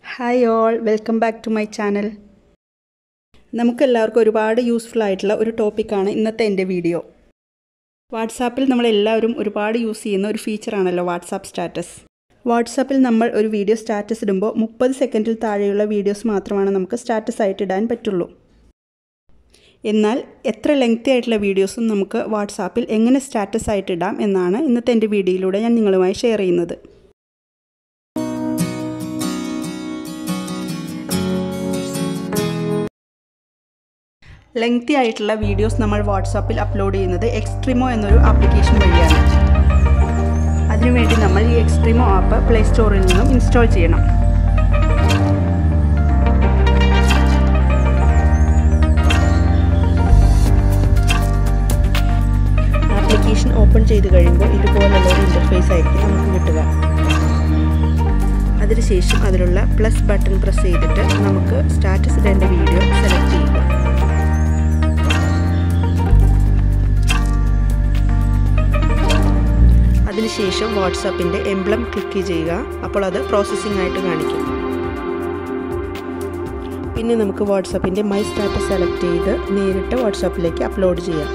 hi all welcome back to my channel നമുക്കെല്ലാവർക്കും ഒരുപാട് useful ആയിട്ടുള്ള ഒരു ടോപ്പിക്കാണ് ഇന്നത്തെ എൻ്റെ വീഡിയോ വാട്സാപ്പിൽ നമ്മളെല്ലാവരും ഒരുപാട് യൂസ് ചെയ്യുന്ന ഒരു ഫീച്ചറാണല്ലോ വാട്സാപ്പ് സ്റ്റാറ്റസ് വാട്സാപ്പിൽ നമ്മൾ ഒരു വീഡിയോ സ്റ്റാറ്റസ് ഇടുമ്പോൾ മുപ്പത് സെക്കൻഡിൽ താഴെയുള്ള വീഡിയോസ് മാത്രമാണ് നമുക്ക് സ്റ്റാറ്റസ് ആയിട്ട് ഇടാൻ പറ്റുള്ളൂ എന്നാൽ എത്ര ലെങ്തി ആയിട്ടുള്ള വീഡിയോസും നമുക്ക് വാട്സാപ്പിൽ എങ്ങനെ സ്റ്റാറ്റസ് ആയിട്ട് ഇടാം എന്നാണ് ഇന്നത്തെ എൻ്റെ വീഡിയോയിലൂടെ ഞാൻ നിങ്ങളുമായി ഷെയർ ചെയ്യുന്നത് ലെങ്തി ആയിട്ടുള്ള വീഡിയോസ് നമ്മൾ വാട്സാപ്പിൽ അപ്ലോഡ് ചെയ്യുന്നത് എക്സ്ട്രീമോ എന്നൊരു ആപ്ലിക്കേഷൻ വഴിയാണ് അതിനുവേണ്ടി നമ്മൾ ഈ എക്സ്ട്രീമോ ആപ്പ് പ്ലേ സ്റ്റോറിൽ നിന്നും ഇൻസ്റ്റാൾ ചെയ്യണം ആപ്ലിക്കേഷൻ ഓപ്പൺ ചെയ്ത് കഴിയുമ്പോൾ ഇതുപോലുള്ള ഒരു ഇൻ്റർഫേസ് ആയിരിക്കും നമുക്ക് കിട്ടുക അതിനുശേഷം അതിലുള്ള പ്ലസ് ബട്ടൺ പ്രസ് ചെയ്തിട്ട് നമുക്ക് സ്റ്റാറ്റസ് ഇടേണ്ട വീഡിയോ സെലക്ട് ചെയ്യുക അതിനുശേഷം വാട്സാപ്പിൻ്റെ എംബ്ലം ക്ലിക്ക് ചെയ്യുക അപ്പോൾ അത് പ്രോസസ്സിംഗ് ആയിട്ട് കാണിക്കും പിന്നെ നമുക്ക് വാട്സാപ്പിൻ്റെ മൈ സ്റ്റാറ്റസ് സെലക്ട് ചെയ്ത് നേരിട്ട് വാട്സാപ്പിലേക്ക് അപ്ലോഡ് ചെയ്യാം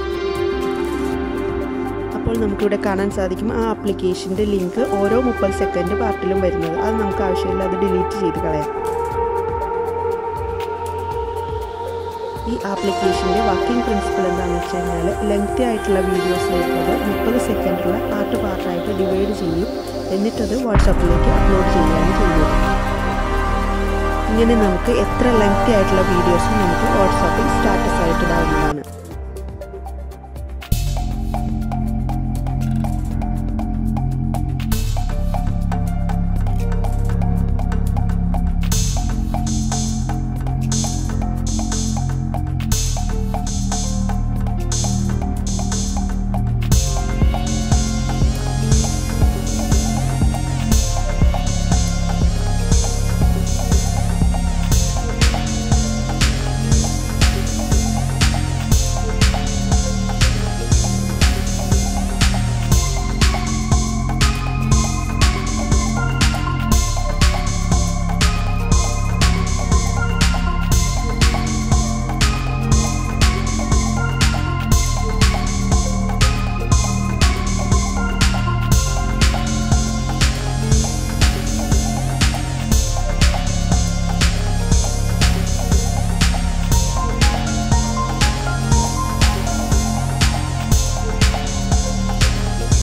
അപ്പോൾ നമുക്കിവിടെ കാണാൻ സാധിക്കും ആ ആപ്ലിക്കേഷൻ്റെ ലിങ്ക് ഓരോ മുപ്പത് സെക്കൻഡ് പാർട്ടിലും വരുന്നത് അത് നമുക്ക് ആവശ്യമില്ല അത് ഡിലീറ്റ് ചെയ്ത് കളയാം ഈ ആപ്ലിക്കേഷൻ്റെ വർക്കിംഗ് പ്രിൻസിപ്പിൾ എന്താണെന്ന് വെച്ച് കഴിഞ്ഞാൽ ലെങ്തി ആയിട്ടുള്ള വീഡിയോസിലേക്ക് അത് മുപ്പത് സെക്കൻഡുള്ള പാർട്ട് പാർട്ടായിട്ട് ഡിവൈഡ് ചെയ്യും എന്നിട്ടത് വാട്സാപ്പിലേക്ക് അപ്ലോഡ് ചെയ്യുകയാണ് ചെയ്യുന്നത് ഇങ്ങനെ നമുക്ക് എത്ര ലെങ്തി ആയിട്ടുള്ള വീഡിയോസും നമുക്ക് വാട്സാപ്പിൽ സ്റ്റാറ്റസ് ആയിട്ട് ഇടാവുന്നതാണ്